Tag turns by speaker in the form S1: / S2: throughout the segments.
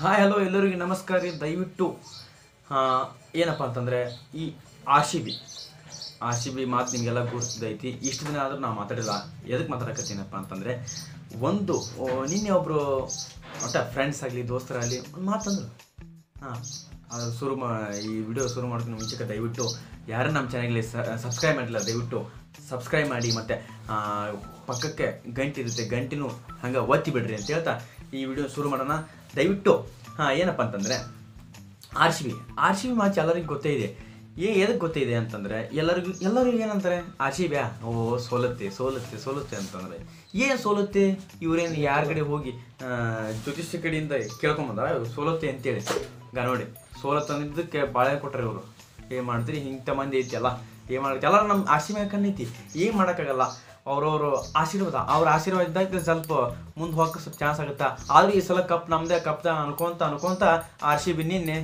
S1: hi hello ಎಲ್ಲರಿಗೂ ನಮಸ್ಕಾರ ರೀ ದಯವಿಟ್ಟು ಆ, ಏನಪ್ಪ ಅಂತಂದರೆ ಈ R C B R C B ಮಾತು ನಿಮಗೆಲ್ಲ ಗುರುತಿದೈತಿ ಇಷ್ಟು ದಿನ ಆದರೂ ನಾವು ಮಾತಾಡಿಲ್ಲ ಎದಕ್ಕೆ ಮಾತಾಡಕತ್ತೀನಪ್ಪ ಅಂತಂದರೆ ಒಂದು ಓ, ನಿನ್ನೆ ಒಬ್ಬರು ಒಟ್ಟ ಫ್ರೆಂಡ್ಸ್ ಆಗಲಿ ದೋಸ್ತರಾಗಲಿ ಒಂದು ಮಾತಂದ್ರು ಹಾಂ ಅದು ಶುರು ಮಾ ಈ ವಿಡಿಯೋ ಶುರು ಮಾಡೋದಕ್ಕೆ ಮುಂಚೆಗೆ ದಯವಿಟ್ಟು ಯಾರು ನಮ್ಮ ಚಾನಲ್ಗೆ ಸಬ್ಸ್ಕ್ರೈಬ್ ಮಾಡಿಲ್ಲ ದಯವಿಟ್ಟು ಸಬ್ಸ್ಕ್ರೈಬ್ ಮಾಡಿ ಮತ್ತು ಪಕ್ಕಕ್ಕೆ ಗಂಟೆ ಇರುತ್ತೆ ಗಂಟಿನೂ ಹಂಗೆ ಒತ್ತಿ ಬಿಡ್ರಿ ಅಂತ ಹೇಳ್ತಾ ಈ ವಿಡಿಯೋ ಶುರು ಮಾಡೋಣ ದಯವಿಟ್ಟು ಹಾಂ ಏನಪ್ಪ ಅಂತಂದರೆ R C B R C B match ಎಲ್ಲರಿಗೂ ಗೊತ್ತೇ ಇದೆ ಏ ಎದಕ್ಕೆ ಗೊತ್ತಿದೆ ಅಂತಂದರೆ ಎಲ್ಲರಿಗೂ ಎಲ್ಲರಿಗೂ ಏನಂತಾರೆ ಆರ್ ಸಿ ಬಿ ಓ ಸೋಲುತ್ತೆ ಸೋಲುತ್ತೆ ಸೋಲುತ್ತೆ ಅಂತಂದರೆ ಏನು ಸೋಲುತ್ತೆ ಇವರೇನು ಯಾರ ಕಡೆ ಹೋಗಿ ಆ, ಜ್ಯೋತಿಷ್ಯ ಕಡೆಯಿಂದ ಕೇಳ್ಕೊಂಬಂದಾರ ಇವ್ರು ಸೋಲುತ್ತೆ ಅಂತೇಳಿ ಈಗ ನೋಡಿ ಸೋಲತ್ತಂದಿದ್ದಕ್ಕೆ ಬಾಳೆ ಕೊಟ್ಟರೆ ಇವರು ಏನು ಮಾಡ್ತೀರಿ ಇಂಥ ಮಂದಿ ಐತಿಯಲ್ಲ ಏನು ಮಾಡ್ತೀವಿ ಎಲ್ಲರೂ ನಮ್ಮ ಆರ್ ಸಿ ಬಿ ಕಣ್ಣೈತಿ ಏನು ಮಾಡೋಕ್ಕಾಗಲ್ಲ ಅವ್ರವ್ರು ಆಶೀರ್ವಾದ ಅವ್ರ ಆಶೀರ್ವಾದ ಇದ್ದಾಗ ಸ್ವಲ್ಪ ಮುಂದೆ ಹೋಗಕ್ಕೆ ಸ್ವಲ್ಪ ಚಾನ್ಸ್ ಆಗುತ್ತಾ ಆದ್ರೆ ಈ ಸಲ ಕಪ್ ನಮ್ಮದೇ ಕಪ್ದ ಅನ್ಕೊಂತ ಅನ್ಕೊಂತ ಆರ್ ಸಿ ಬಿ ನಿನ್ನೆ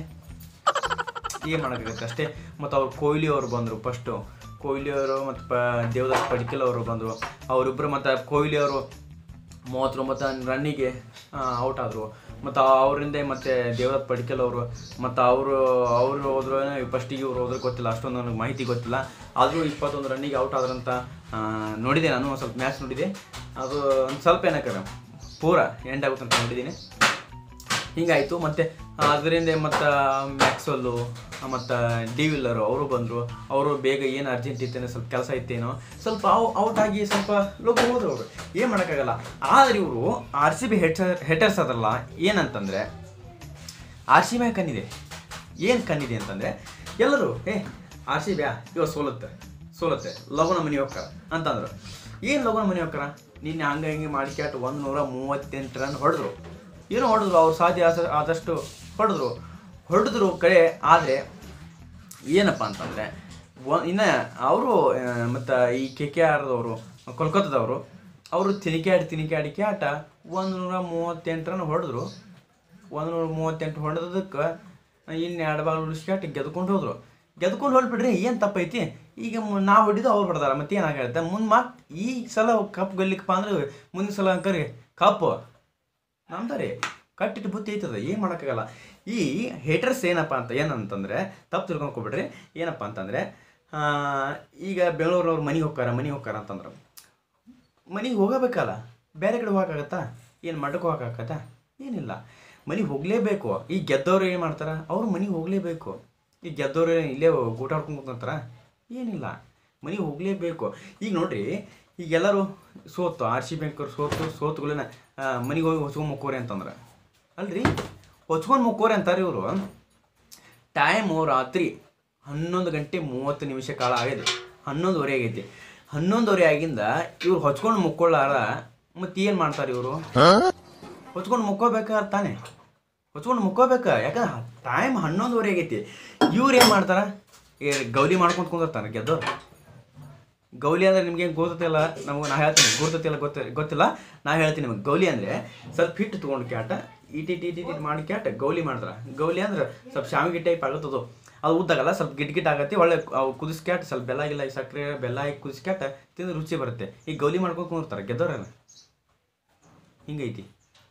S1: ಏನು ಮಾಡೋಕ್ಕಾಗತ್ತೆ ಅಷ್ಟೇ ಮತ್ತು ಅವ್ರು ಕೊಹ್ಲಿ ಅವರು ಬಂದರು ಫಸ್ಟು ಕೊಹ್ಲಿ ಅವರು ಮತ್ತು ಪ ದೇವದಾಸ್ ಪಡಿಕಲ್ ಅವರು ಬಂದರು ಅವರಿಬ್ಬರು ಮತ್ತು ಕೊಹ್ಲಿ ಅವರು ಮೂವತ್ತೊಂಬತ್ತು ರನ್ನಿಗೆ ಔಟ್ ಆದರು ಮತ್ತು ಅವರಿಂದ ಮತ್ತು ದೇವದತ್ ಪಡಿಕಲ್ ಅವರು ಮತ್ತು ಅವರು ಅವರು ಹೋದ್ರು ಫಸ್ಟಿಗೆ ಇವ್ರು ಹೋದ್ರೆ ಗೊತ್ತಿಲ್ಲ ಅಷ್ಟೊಂದು ನನಗೆ ಮಾಹಿತಿ ಗೊತ್ತಿಲ್ಲ ಆದರೂ ಇಪ್ಪತ್ತೊಂದು ರನ್ನಿಗೆ ಔಟ್ ಆದ್ರಂತ ಆ, ನೋಡಿದೆ ನಾನು ಒಂದು ಸ್ವಲ್ಪ ಮ್ಯಾಚ್ ನೋಡಿದೆ ಅದು ಒಂದು ಸ್ವಲ್ಪ ಏನಕ್ಕಾರ ಪೂರ ಎಂಡ್ ಆಗುತ್ತೆ ಅಂತ ನೋಡಿದ್ದೀನಿ ಹಿಂಗಾಯಿತು ಮತ್ತು ಅದರಿಂದ ಮತ್ತು ಮ್ಯಾಕ್ಸ್ವೆಲ್ಲು ಮತ್ತು ಡಿ ವಿಲ್ಲರು ಅವರು ಬಂದರು ಅವರು ಬೇಗ ಏನು ಅರ್ಜೆಂಟ್ ಇತ್ತೇನೋ ಸ್ವಲ್ಪ ಕೆಲಸ ಇತ್ತೇನೋ ಸ್ವಲ್ಪ ಔ ಔಟ್ ಆಗಿ ಸ್ವಲ್ಪ ಲೋಕ ಹೋದ್ರು ಅವರು ಏನು ಮಾಡೋಕ್ಕಾಗಲ್ಲ ಆದರೆ ಇವರು R C B hater haters ಅದಲ್ಲ ಏನಂತಂದರೆ ಆರ್ ಸಿ ಬಿ ಕಣ್ಣಿದೆ ಏನು ಕಣ್ಣಿದೆ ಅಂತಂದರೆ ಎಲ್ಲರೂ ಏ ಆರ್ ಸಿ ಬ್ಯಾ ಇವಾಗ ಸೋಲುತ್ತೆ ಸೋಲುತ್ತೆ ಲಗುನ ಮನೆ ಹೋಗ್ತಾರ ಅಂತಂದ್ರು ಏನು ಲಗುನ ಮನೆ ಹೋಗ್ತಾರ ನಿನ್ನೆ ಹಂಗೆ ಹಿಂಗೆ ಮಾಡಿ ಕ್ಯಾಟ್ ಒಂದು ನೂರ ಮೂವತ್ತೆಂಟು ರನ್ ಹೊಡೆದ್ರು ಏನೋ ಹೊಡೆದ್ರು ಅವ್ರು ಸಾಧ್ಯ ಆದ- ಆದಷ್ಟು ಹೊಡೆದ್ರು ಹೊಡೆದ್ರು ಕಡೆ ಆದರೆ ಏನಪ್ಪ ಅಂತಂದರೆ ಇನ್ನು ಅವರು ಮತ್ತು ಈ ಕೆ ಕೆ ಆರ್ದವರು ಕೋಲ್ಕತ್ತಾದವರು ಅವರು ತಿನಿಕಾಡಿ ತಿನಿಕಾಡಿ ಕ್ಯಾಟ ಒಂದು ನೂರ ಮೂವತ್ತೆಂಟು ರನ್ ಹೊಡೆದ್ರು ಒಂದು ನೂರ ಮೂವತ್ತೆಂಟು ಹೊಡೆದಕ್ಕೆ ಇನ್ನು ಎರಡು ಬಾಲ್ ಉಳಿಸ್ಕ್ಯಾಟ್ ಗೆದ್ಕೊಂಡು ಹೋದ್ರು ಗೆದ್ಕೊಂಡು ಹೊಲ್ಬಿಡ್ರಿ ಏನು ತಪ್ಪೈತಿ ಈಗ ಮು- ನಾವು ಹೊಡಿದು ಅವ್ರು ಹೊಡೆದಾರ ಮತ್ತೆ ಏನಾಗುತ್ತೆ ಮುಂದೆ ಮತ್ತೆ ಈ ಸಲ ಕಪ್ ಗೆಲ್ಲಿಕಪ್ಪ ಅಂದ್ರೆ ಮುಂದಿನ ಸಲ ಅಂಕರಿ ಕಪ್ ನಮ್ದಾರಿ ಕಟ್ಟಿಟ್ಟು ಬುತ್ತಿ ಐತದ ಏನು ಮಾಡೋಕ್ಕಾಗಲ್ಲ ಈ ಹೇಟರ್ಸ್ ಏನಪ್ಪ ಅಂತ ಏನಂತಂದರೆ ತಪ್ಪು ತಿಳ್ಕೊಂಡ್ಕೊಬಿಡ್ರಿ ಏನಪ್ಪ ಅಂತಂದರೆ ಈಗ ಬೆಂಗಳೂರವ್ರು ಮನೆಗೆ ಹೋಗ್ತಾರ ಮನೆಗೆ ಹೋಗ್ತಾರ ಅಂತಂದ್ರೆ ಮನೆಗೆ ಹೋಗಬೇಕಲ್ಲ ಬೇರೆ ಕಡೆ ಹೋಗಕ್ಕಾಗತ್ತಾ ಏನು ಮಠಕ್ಕೆ ಹೋಗಕ್ಕಾಗತ್ತಾ ಏನಿಲ್ಲ ಮನೆಗೆ ಹೋಗಲೇಬೇಕು ಈ ಗೆದ್ದವ್ರು ಏನು ಮಾಡ್ತಾರೆ ಅವ್ರು ಮನೆಗೆ ಹೋಗಲೇಬೇಕು ಈ ಗೆದ್ದವ್ರು ಏನ್ ಇಲ್ಲೇ ಊಟ ಹೊಡ್ಕೊಂಡು ಕೂತ್ಕೊಂತಾರ ಏನಿಲ್ಲ ಮನೆಗೆ ಹೋಗಲೇಬೇಕು ಈಗ ನೋಡ್ರಿ ಈಗ ಎಲ್ಲರೂ ಸೋತು ಆರ್ ಸಿ ಬ್ಯಾಂಕವ್ರು ಸೋತು ಸೋತುಗಳನ್ನ ಮನೆಗೆ ಹೋಗಿ ಹೊಚ್ಕೊಂಡು ಮುಕ್ಕೋರಿ ಅಂತಂದ್ರೆ ಅಲ್ರಿ ಹೊಚ್ಕೊಂಡು ಮುಕ್ಕೋರಿ ಅಂತಾರೆ ಇವರು ಟೈಮು ರಾತ್ರಿ ಹನ್ನೊಂದು ಗಂಟೆ ಮೂವತ್ತು ನಿಮಿಷ ಕಾಲ ಆಗಿದೆ ಹನ್ನೊಂದುವರೆ ಆಗೈತಿ ಹನ್ನೊಂದುವರೆ ಆಗಿಂದ ಇವ್ರು ಹೊಚ್ಕೊಂಡು ಮುಕ್ಕೊಳ್ಳಾರ ಮತ್ತೆ ಏನು ಮಾಡ್ತಾರೆ ಇವರು ಹೊಚ್ಕೊಂಡು ಮುಕ್ಕೋಬೇಕಾ ತಾನೆ ಹೊಚ್ಕೊಂಡು ಮುಕ್ಕೋಬೇಕ ಯಾಕಂದ್ರೆ ಟೈಮ್ ಹನ್ನೊಂದುವರೆ ಆಗೈತಿ ಇವ್ರು ಏನು ಮಾಡ್ತಾರ ಏ ಗೌಲಿ ಮಾಡ್ಕೊಂತ ಕುಂದಿರ್ತಾನೆ ಗೆದ್ದವ್ರು ಗೌಲಿ ಅಂದ್ರೆ ನಿಮ್ಗೆ ಏನು ಗೊತ್ತಿಲ್ಲ ನಮಗೆ ನಾ ಹೇಳ್ತೀನಿ ಗುರ್ತತಿಲ್ಲ ಗೊತ್ತ ಗೊತ್ತಿಲ್ಲ ನಾ ಹೇಳ್ತೀನಿ ನಿಮಗೆ ಗೌಲಿ ಅಂದರೆ ಸ್ವಲ್ಪ ಹಿಟ್ಟು ತೊಗೊಂಡು ಕ್ಯಾಟ ಇಟಿ ಇಟಿ ಇಟಿ ಮಾಡಿ ಕ್ಯಾಟ ಗೌಲಿ ಮಾಡ್ತಾರೆ ಗೌಲಿ ಅಂದ್ರೆ ಸ್ವಲ್ಪ ಶಾವಿಗೆ ಟೈಪ್ ಆಗುತ್ತದು ಅದು ಉದ್ದಾಗಲ್ಲ ಸ್ವಲ್ಪ ಗಿಟ್ ಗಿಟ್ ಆಗತ್ತೆ ಒಳ್ಳೆ ಅವು ಕುದಿಸ್ಕ್ಯಾಟ್ ಸ್ವಲ್ಪ ಬೆಲ್ಲ ಗಿಲ್ಲ ಹಾಕಿ ಸಕ್ಕರೆ ಬೆಲ್ಲ ಹಾಕಿ ಕುದಿಸ್ಕ್ಯಾಟ ತಿಂದ್ರೆ ರುಚಿ ಬರುತ್ತೆ ಈ ಗೌಲಿ ಮಾಡ್ಕೊಂಡು ಕುಂದಿರ್ತಾರೆ ಗೆದ್ದವ್ರನ್ನ ಹಿಂಗೈತಿ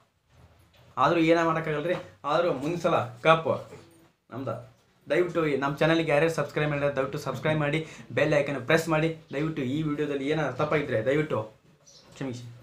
S1: ಆದರೂ ಏನ ಮಾಡೋಕ್ಕಾಗಲ್ರಿ ಆದರೂ ಮುಂದಿನ ಸಲ ಕಪ್ ನಮ್ದು ದಯವಿಟ್ಟು ಈ ನಮ್ಮ ಚಾನಲ್ಗೆ ಯಾರ್ಯಾರು ಸಬ್ಸ್ಕ್ರೈಬ್ ಮಾಡಿದ್ರೆ ದಯವಿಟ್ಟು ಸಬ್ಸ್ಕ್ರೈಬ್ ಮಾಡಿ ಬೆಲ್ ಐಕನ್ ಪ್ರೆಸ್ ಮಾಡಿ ದಯವಿಟ್ಟು ಈ ವಿಡಿಯೋದಲ್ಲಿ ಏನಾದ್ರು ತಪ್ಪಾಗಿದ್ರೆ ದಯವಿಟ್ಟು ಕ್ಷಮಿಸಿ